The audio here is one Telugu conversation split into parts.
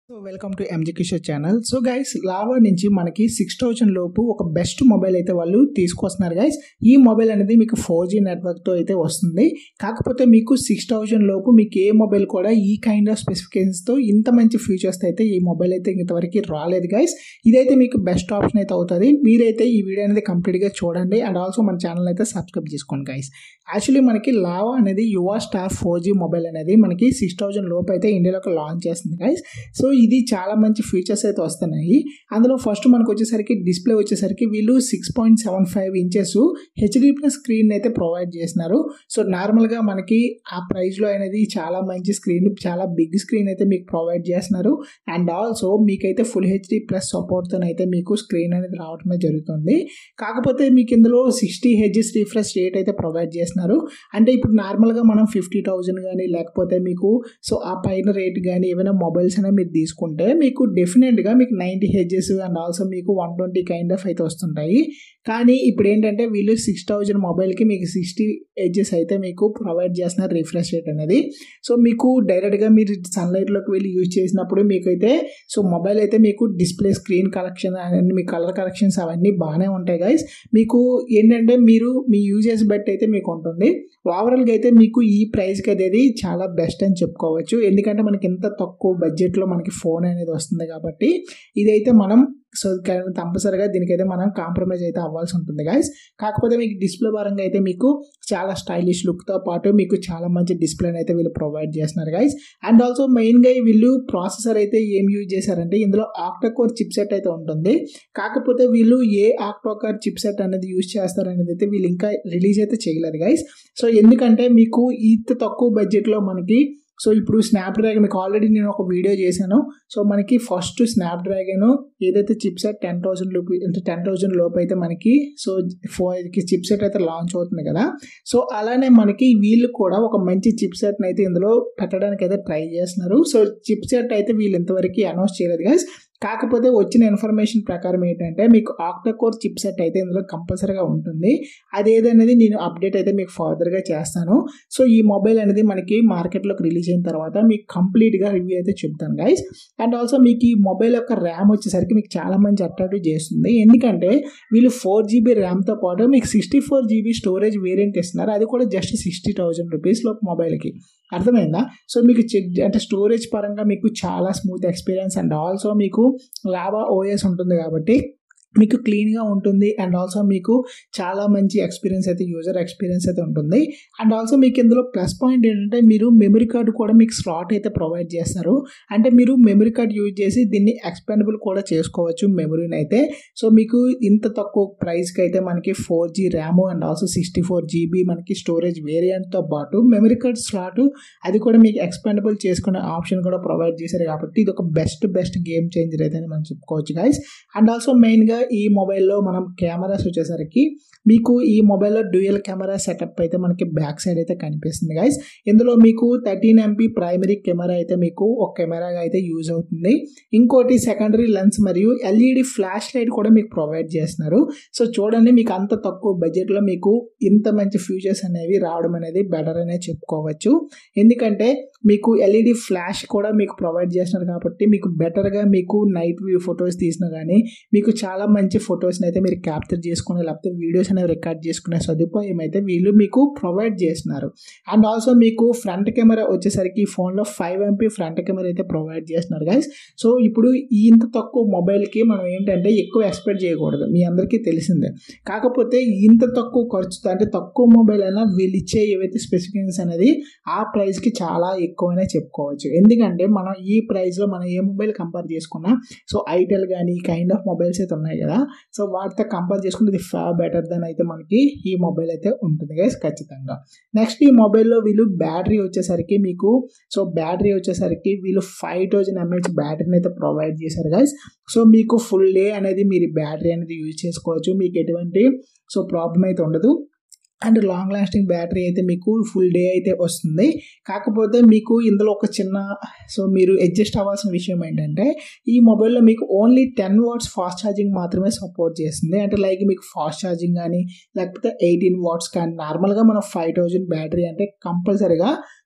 so welcome to MG Kishore channel so guys Lava నుంచి మనకి సిక్స్ థౌజండ్ లోపు ఒక బెస్ట్ మొబైల్ అయితే వాళ్ళు తీసుకొస్తున్నారు గైస్ ఈ మొబైల్ అనేది మీకు ఫోర్ జీ నెట్వర్క్తో అయితే వస్తుంది కాకపోతే మీకు సిక్స్ థౌజండ్ లోపు మీకు ఏ మొబైల్ కూడా ఈ కైండ్ ఆఫ్ స్పెసిఫికేషన్స్తో ఇంత మంచి ఫీచర్స్ అయితే ఈ మొబైల్ అయితే ఇంతవరకు రాలేదు గైస్ ఇదైతే మీకు బెస్ట్ ఆప్షన్ అయితే అవుతుంది మీరైతే ఈ వీడియో అనేది కంప్లీట్గా చూడండి అండ్ ఆల్సో మన ఛానల్ అయితే సబ్స్క్రైబ్ చేసుకోండి గైస్ యాక్చువల్లీ మనకి లావా అనేది Yuva star four G mobile అనేది మనకి సిక్స్ థౌజండ్ లోపు అయితే ఇండియాలోకి లాంచ్ చేస్తుంది గైస్ సో ఇది చాలా మంచి ఫీచర్స్ అయితే వస్తున్నాయి అందులో ఫస్ట్ మనకు వచ్చేసరికి డిస్ప్లే వచ్చేసరికి వీళ్ళు six point seven five inches HD plus screen అయితే ప్రొవైడ్ చేస్తున్నారు సో నార్మల్గా మనకి ఆ ప్రైస్లో అనేది చాలా మంచి స్క్రీన్ చాలా బిగ్ స్క్రీన్ అయితే మీకు ప్రొవైడ్ చేస్తున్నారు అండ్ ఆల్సో మీకైతే ఫుల్ హెచ్డి ప్లస్ సపోర్ట్తో అయితే మీకు స్క్రీన్ అనేది రావడమే జరుగుతుంది కాకపోతే మీకు ఇందులో సిక్స్టీ హెచ్ఎస్ రిఫ్రెష్ రేట్ అయితే ప్రొవైడ్ చేస్తున్నారు అంటే ఇప్పుడు నార్మల్గా మనం ఫిఫ్టీ థౌజండ్ కానీ లేకపోతే మీకు సో ఆ పైన రేట్ కానీ ఏమైనా మొబైల్స్ అయినా మీరు తీసుకుంటే మీకు డెఫినెట్గా మీకు నైంటీ హెచ్ఎస్ అండ్ ఆల్సో మీకు వన్ ట్వంటీ కైండ్ ఆఫ్ అయితే వస్తుంటాయి కానీ ఇప్పుడు ఏంటంటే వీళ్ళు సిక్స్ థౌజండ్ మొబైల్కి మీకు సిక్స్టీ హెచ్ఎస్ అయితే మీకు ప్రొవైడ్ చేస్తున్నారు రిఫ్రెష్ రేట్ అనేది సో మీకు డైరెక్ట్గా మీరు సన్లైట్లోకి వెళ్ళి యూజ్ చేసినప్పుడు మీకైతే సో మొబైల్ అయితే మీకు డిస్ప్లే స్క్రీన్ కలెక్షన్ అండ్ మీ కలర్ కలెక్షన్స్ అవన్నీ బాగానే ఉంటాయి గైస్ మీకు ఏంటంటే మీరు మీ యూజెస్ బట్టి అయితే మీకు ఉంటుంది ఓవరాల్గా అయితే మీకు ఈ ప్రైస్కి అనేది చాలా బెస్ట్ అని చెప్పుకోవచ్చు ఎందుకంటే మనకి ఎంత తక్కువ బడ్జెట్లో మనకి ఫోన్ అనేది వస్తుంది కాబట్టి ఇదైతే మనం సో కంపల్సరీగా దీనికైతే మనం కాంప్రమైజ్ అయితే అవ్వాల్సి ఉంటుంది గైస్ కాకపోతే మీకు డిస్ప్లే పరంగా అయితే మీకు చాలా స్టైలిష్ లుక్తో పాటు మీకు చాలా మంచి డిస్ప్లేని అయితే వీళ్ళు ప్రొవైడ్ చేస్తున్నారు గైస్ అండ్ ఆల్సో మెయిన్గా వీళ్ళు ప్రాసెసర్ అయితే ఏం యూజ్ చేశారంటే ఇందులో ఆక్టోకోర్ చిప్ సెట్ అయితే ఉంటుంది కాకపోతే వీళ్ళు ఏ ఆక్టోకోర్ చిప్ సెట్ అనేది యూజ్ చేస్తారనేది అయితే వీళ్ళు ఇంకా రిలీజ్ అయితే చేయలేరు గైస్ సో ఎందుకంటే మీకు ఇంత తక్కువ బడ్జెట్లో మనకి సో ఇప్పుడు స్నాప్ డ్రాగన్ మీకు ఆల్రెడీ నేను ఒక వీడియో చేశాను సో మనకి ఫస్ట్ స్నాప్ డ్రాగన్ ఏదైతే చిప్ సెట్ టెన్ థౌసండ్ లోపు అంటే టెన్ థౌసండ్ లోపు అయితే మనకి సో ఫోర్కి చిప్ సెట్ అయితే లాంచ్ అవుతుంది కదా సో అలానే మనకి వీళ్ళు కూడా ఒక మంచి చిప్ సెట్ని అయితే ఇందులో పెట్టడానికి అయితే ట్రై చేస్తున్నారు సో చిప్ సెట్ అయితే వీళ్ళు ఇంతవరకు అనౌన్స్ చేయలేదు గైస్ కాకపోతే వచ్చిన ఇన్ఫర్మేషన్ ప్రకారం ఏంటంటే మీకు ఆక్టోకోర్ చిప్ సెట్ అయితే ఇందులో కంపల్సరీగా ఉంటుంది అది ఏదనేది నేను అప్డేట్ అయితే మీకు ఫర్దర్గా చేస్తాను సో ఈ మొబైల్ అనేది మనకి మార్కెట్లోకి రిలీజ్ అయిన తర్వాత మీకు కంప్లీట్గా రివ్యూ అయితే చెప్తాను గైస్ అండ్ ఆల్సో మీకు ఈ మొబైల్ యొక్క ర్యామ్ వచ్చేసరికి మీకు చాలా మంచి అట్రాక్టివ్ చేస్తుంది ఎందుకంటే వీళ్ళు ఫోర్ జీబీ ర్యామ్తో పాటు మీకు sixty four GB storage variant ఇస్తున్నారు అది కూడా జస్ట్ సిక్స్టీ థౌజండ్ రూపీస్ లోపు మొబైల్కి అర్థమైందా సో మీకు చెక్ అంటే స్టోరేజ్ పరంగా మీకు చాలా స్మూత్ ఎక్స్పీరియన్స్ అండ్ ఆల్సో మీకు లావా ఓఎస్ ఉంటుంది కాబట్టి మీకు క్లీన్గా ఉంటుంది అండ్ ఆల్సో మీకు చాలా మంచి ఎక్స్పీరియన్స్ అయితే యూజర్ ఎక్స్పీరియన్స్ అయితే ఉంటుంది అండ్ ఆల్సో మీకు ఇందులో ప్లస్ పాయింట్ ఏంటంటే మీరు మెమరీ కార్డు కూడా మీకు స్లాట్ అయితే ప్రొవైడ్ చేస్తారు అంటే మీరు మెమరీ కార్డ్ యూజ్ చేసి దీన్ని ఎక్స్పెండబుల్ కూడా చేసుకోవచ్చు మెమరీని అయితే సో మీకు ఇంత తక్కువ ప్రైస్కి అయితే మనకి four G RAM and also sixty four GB మనకి స్టోరేజ్ వేరియంట్తో పాటు మెమరీ కార్డ్ స్లాట్ అది కూడా మీకు ఎక్స్పెండబుల్ చేసుకునే ఆప్షన్ కూడా ప్రొవైడ్ చేశారు కాబట్టి ఇది ఒక బెస్ట్ బెస్ట్ గేమ్ చేంజర్ అయితే మనం చెప్పుకోవచ్చు గైస్ అండ్ ఆల్సో మెయిన్గా ఈ మొబైల్లో మనం కెమెరాస్ వచ్చేసరికి మీకు ఈ మొబైల్లో డ్యూయల్ కెమెరా సెటప్ అయితే మనకి బ్యాక్ సైడ్ అయితే కనిపిస్తుంది గైస్ ఇందులో మీకు థర్టీన్ ఎంపీ ప్రైమరీ కెమెరా అయితే మీకు ఒక కెమెరాగా అయితే యూజ్ అవుతుంది ఇంకోటి సెకండరీ లెన్స్ మరియు ఎల్ఈడి ఫ్లాష్ లైట్ కూడా మీకు ప్రొవైడ్ చేస్తున్నారు సో చూడండి మీకు అంత తక్కువ బడ్జెట్లో మీకు ఇంత మంచి ఫ్యూచర్స్ అనేవి రావడం అనేది బెటర్ అనే చెప్పుకోవచ్చు ఎందుకంటే మీకు ఎల్ఈడి ఫ్లాష్ కూడా మీకు ప్రొవైడ్ చేస్తున్నారు కాబట్టి మీకు బెటర్గా మీకు నైట్ వ్యూ ఫొటోస్ తీసినా కానీ మీకు చాలా మంచి ఫొటోస్ని అయితే మీరు క్యాప్చర్ చేసుకునే లేకపోతే వీడియోస్ అనేవి రికార్డ్ చేసుకునే సదుపాయం అయితే వీళ్ళు మీకు ప్రొవైడ్ చేస్తున్నారు అండ్ ఆల్సో మీకు ఫ్రంట్ కెమెరా వచ్చేసరికి ఈ ఫోన్లో ఫైవ్ ఎంపీ ఫ్రంట్ కెమెరా అయితే ప్రొవైడ్ చేస్తున్నారు గైస్ సో ఇప్పుడు ఇంత తక్కువ మొబైల్కి మనం ఏంటంటే ఎక్కువ ఎక్స్పెక్ట్ చేయకూడదు మీ అందరికీ తెలిసిందే కాకపోతే ఇంత తక్కువ ఖర్చుతో అంటే తక్కువ మొబైల్ అయినా వీళ్ళు ఇచ్చే ఏవైతే స్పెసిఫికేషన్స్ అనేది ఆ ప్రైస్కి చాలా ఎక్కువనే చెప్పుకోవచ్చు ఎందుకంటే మనం ఈ ప్రైస్లో మనం ఏ మొబైల్ కంపేర్ చేసుకున్నా సో ఐటెల్ కానీ కైండ్ ఆఫ్ మొబైల్స్ అయితే ఉన్నాయి కదా సో వాటితో కంపేర్ చేసుకుంటే ఇది ఫా బెటర్ దెన్ అయితే మనకి ఈ మొబైల్ అయితే ఉంటుంది గైస్ ఖచ్చితంగా నెక్స్ట్ ఈ మొబైల్లో వీళ్ళు బ్యాటరీ వచ్చేసరికి మీకు సో బ్యాటరీ వచ్చేసరికి వీళ్ళు ఫైవ్ థౌజండ్ ఎంహెచ్ బ్యాటరీని అయితే ప్రొవైడ్ చేశారు గైస్ సో మీకు ఫుల్ డే అనేది మీరు బ్యాటరీ అనేది యూజ్ చేసుకోవచ్చు మీకు ఎటువంటి సో ప్రాబ్లం అయితే ఉండదు అండ్ లాంగ్ లాస్టింగ్ బ్యాటరీ అయితే మీకు ఫుల్ డే అయితే వస్తుంది కాకపోతే మీకు ఇందులో ఒక చిన్న సో మీరు అడ్జస్ట్ అవ్వాల్సిన విషయం ఏంటంటే ఈ మొబైల్లో మీకు only ten watts fast charging మాత్రమే సపోర్ట్ చేస్తుంది అంటే లైక్ మీకు ఫాస్ట్ ఛార్జింగ్ కానీ లేకపోతే ఎయిటీన్ వాట్స్ కానీ నార్మల్గా మనం ఫైవ్ థౌజండ్ బ్యాటరీ అంటే కంపల్సరీగా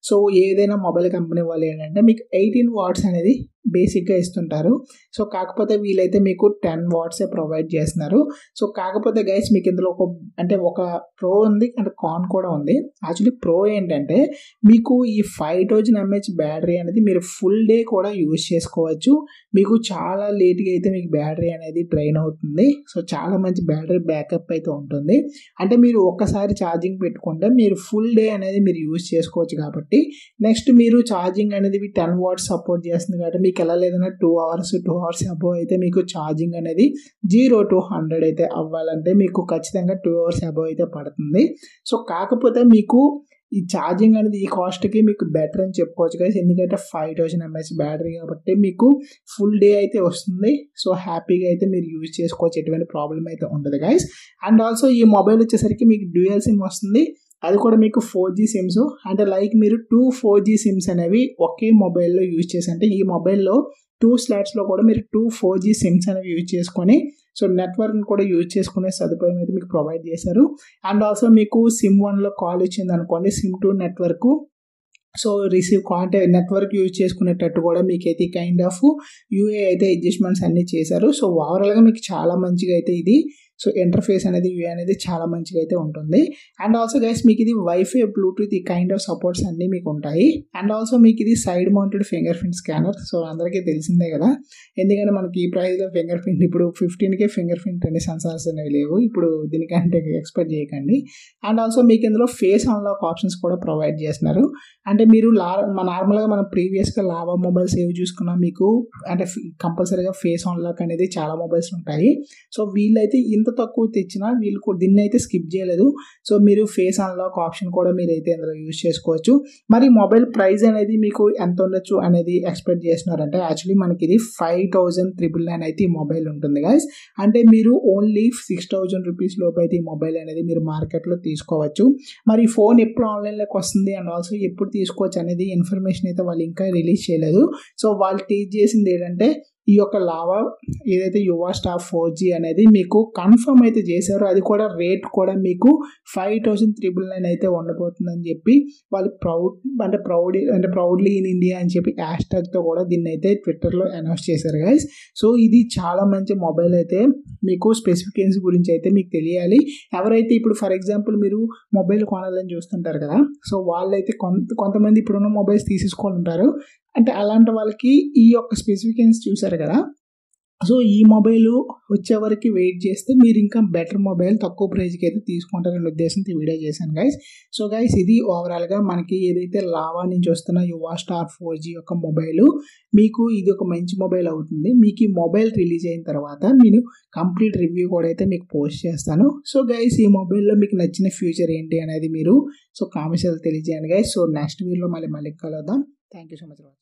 సో ఏదైనా మొబైల్ కంపెనీ వాళ్ళు ఏంటంటే మీకు ఎయిటీన్ వాట్స్ అనేది బేసిక్గా ఇస్తుంటారు సో కాకపోతే వీలైతే మీకు టెన్ వాట్సే ప్రొవైడ్ చేస్తున్నారు సో కాకపోతే గైస్ మీకు ఇందులో ఒక అంటే ఒక ప్రో ఉంది అంటే కాన్ కూడా ఉంది యాక్చువల్లీ ప్రో ఏంటంటే మీకు ఈ ఫైవ్ థౌజండ్ ఎంహెచ్ బ్యాటరీ అనేది మీరు ఫుల్ డే కూడా యూజ్ చేసుకోవచ్చు మీకు చాలా లేట్గా అయితే మీకు బ్యాటరీ అనేది డ్రైన్ అవుతుంది సో చాలా మంచి బ్యాటరీ బ్యాకప్ అయితే ఉంటుంది అంటే మీరు ఒక్కసారి ఛార్జింగ్ పెట్టుకుంటే మీరు ఫుల్ డే అనేది మీరు యూజ్ చేసుకోవచ్చు కాబట్టి నెక్స్ట్ మీరు ఛార్జింగ్ అనేది టెన్ వాట్స్ సపోర్ట్ చేస్తుంది కాబట్టి మీకు ఎలా లేదన్నా two hours two hours above అయితే మీకు ఛార్జింగ్ అనేది జీరో టు హండ్రెడ్ అయితే అవ్వాలంటే మీకు ఖచ్చితంగా టూ అవర్స్ అబోవ్ అయితే పడుతుంది సో కాకపోతే మీకు ఈ ఛార్జింగ్ అనేది ఈ కాస్ట్కి మీకు బెటర్ అని చెప్పుకోవచ్చు కదా ఎందుకంటే ఫైవ్ థౌసండ్ ఎంఎస్ బ్యాటరీ కాబట్టి మీకు ఫుల్ డే అయితే వస్తుంది సో హ్యాపీగా అయితే మీరు యూజ్ చేసుకోవచ్చు ఎటువంటి ప్రాబ్లం అయితే ఉండదు గైస్ అండ్ ఆల్సో ఈ మొబైల్ వచ్చేసరికి మీకు డ్యూయల్ సిమ్ వస్తుంది అది కూడా మీకు ఫోర్ జీ సిమ్స్ అంటే లైక్ మీరు టూ ఫోర్ జీ సిమ్స్ అనేవి ఒకే మొబైల్లో యూజ్ చేసి అంటే ఈ మొబైల్లో టూ స్లాట్స్లో కూడా మీరు టూ ఫోర్ జీ సిమ్స్ అనేవి యూజ్ చేసుకొని సో నెట్వర్క్ని కూడా యూజ్ చేసుకునే సదుపాయం అయితే మీకు ప్రొవైడ్ చేశారు అండ్ ఆల్సో మీకు సిమ్ వన్లో కాల్ వచ్చింది అనుకోండి SIM two network so receive అంటే నెట్వర్క్ యూజ్ చేసుకునేటట్టు కూడా మీకు అయితే కైండ్ ఆఫ్ యూఏ అయితే అడ్జస్ట్మెంట్స్ అన్నీ చేశారు సో ఓవరాల్గా మీకు చాలా మంచిగా అయితే ఇది సో ఇంటర్ఫేస్ అనేది యూఏ అనేది చాలా మంచిగా అయితే ఉంటుంది అండ్ ఆల్సో గైస్ మీకు ఇది వైఫై బ్లూటూత్ ఈ కైండ్ ఆఫ్ సపోర్ట్స్ అన్నీ మీకు ఉంటాయి అండ్ ఆల్సో మీకు ఇది side mounted fingerprint scanner so అందరికీ తెలిసిందే కదా ఎందుకంటే మనకి ఈ ప్రైస్లో ఫింగర్ ప్రింట్ ఇప్పుడు ఫిఫ్టీన్కే ఫింగర్ ప్రింట్ అనే సెన్సార్స్ అనేవి లేవు ఇప్పుడు దీనికంటే ఎక్స్పెక్ట్ చేయకండి అండ్ ఆల్సో మీకు ఇందులో ఫేస్ అన్లాక్ ఆప్షన్స్ కూడా ప్రొవైడ్ చేస్తున్నారు అంటే మీరు లా నార్మల్గా మనం ప్రీవియస్గా లావా మొబైల్స్ ఏవి చూసుకున్నా మీకు అంటే కంపల్సరీగా ఫేస్ అన్లాక్ అనేది చాలా మొబైల్స్ ఉంటాయి సో వీళ్ళైతే ఇంత తక్కువ తెచ్చినా వీళ్ళు దీన్ని అయితే స్కిప్ చేయలేదు సో మీరు ఫేస్ అన్లాక్ ఆప్షన్ కూడా మీరు అయితే ఇందులో యూజ్ చేసుకోవచ్చు మరి మొబైల్ ప్రైస్ అనేది మీకు ఎంత ఉండొచ్చు అనేది ఎక్స్పెక్ట్ చేస్తున్నారంటే యాక్చువల్లీ మనకి ఇది ఫైవ్ థౌజండ్ త్రిబుల్ నైన్ అయితే ఈ మొబైల్ ఉంటుంది గాయస్ అంటే మీరు ఓన్లీ సిక్స్ థౌజండ్ రూపీస్ లోపు అయితే ఈ మొబైల్ అనేది మీరు మార్కెట్లో తీసుకోవచ్చు మరి ఫోన్ ఎప్పుడు ఆన్లైన్లోకి వస్తుంది అండ్ ఆల్సో ఎప్పుడు తీసుకోవచ్చు అనేది ఇన్ఫర్మేషన్ అయితే వాళ్ళు ఇంకా రిలీజ్ చేయలేదు సో వాళ్ళు టీచ్ చేసింది ఏంటంటే ఈ యొక్క లావా ఏదైతే యువా స్టార్ ఫోర్ జీ అనేది మీకు కన్ఫర్మ్ అయితే చేశారో అది కూడా రేట్ కూడా మీకు ఫైవ్ థౌసండ్ త్రిబుల్ నైన్ అయితే ఉండబోతుందని చెప్పి వాళ్ళు ప్రౌడ్ అంటే ప్రౌడ్ అంటే ప్రౌడ్లీ ఇన్ ఇండియా అని చెప్పి హ్యాష్ ట్యాగ్తో కూడా దీన్ని అయితే ట్విట్టర్లో అనౌన్స్ చేశారు గైస్ సో ఇది చాలా మంచి మొబైల్ అయితే మీకు స్పెసిఫికేషన్స్ గురించి అయితే మీకు తెలియాలి ఎవరైతే ఇప్పుడు ఫర్ ఎగ్జాంపుల్ మీరు మొబైల్ కొనాలని చూస్తుంటారు కదా సో వాళ్ళైతే కొంత కొంతమంది ఇప్పుడున్న మొబైల్స్ తీసేసుకోవాలంటారు అంటే అలాంటి వాళ్ళకి ఈ యొక్క స్పెసిఫికేషన్స్ చూసారు కదా సో ఈ మొబైల్ వచ్చే వరకు వెయిట్ చేస్తే మీరు ఇంకా బెటర్ మొబైల్ తక్కువ ప్రైస్కి అయితే తీసుకుంటారనే ఉద్దేశంతో ఈ వీడియో చేశాను గైస్ సో గైస్ ఇది ఓవరాల్గా మనకి ఏదైతే లావా నుంచి వస్తున్న యువా స్టార్ ఫోర్ జీ యొక్క మొబైల్ మీకు ఇది ఒక మంచి మొబైల్ అవుతుంది మీకు ఈ మొబైల్ రిలీజ్ అయిన తర్వాత నేను కంప్లీట్ రివ్యూ కూడా అయితే మీకు పోస్ట్ చేస్తాను సో గైస్ ఈ మొబైల్లో మీకు నచ్చిన ఫ్యూచర్ ఏంటి అనేది మీరు సో కామెంట్స్ తెలియజేయండి గైస్ సో నెక్స్ట్ వీడియోలో మళ్ళీ మళ్ళీ కలుద్దాం థ్యాంక్ యూ సో మచ్